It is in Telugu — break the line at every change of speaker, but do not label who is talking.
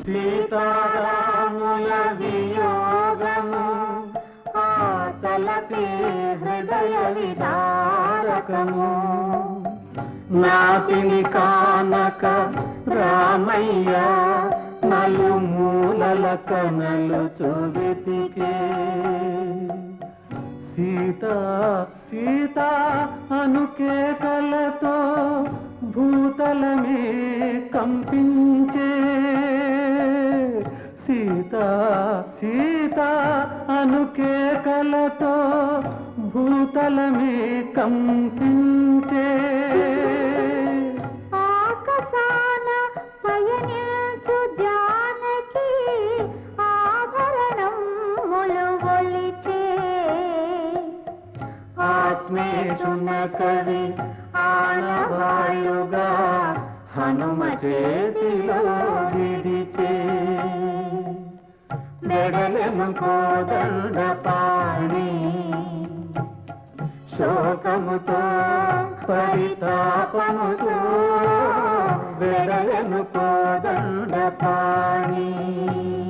సీతారాముల వియోగము ఆ తలపే హృదయ విదారకము నాటిని కానక రామయ్య నలుమూలల కనలు చూవితికే సీత సీత అనుకేకలతో భూతలమే కంపించే సీత సీత అనుకేకలతో భూతలమే కంపించే
ఆకాశాన పయనించు జానకి ఆభరణములు ఒలిచే
ఆత్మేశున కవి ఆనవాయుగా హనుమ చేతిలో విడిచే మెడలెను కోదండ పాణి శోకముతో పరితాపముతో వెడలెను కోదండ పాణి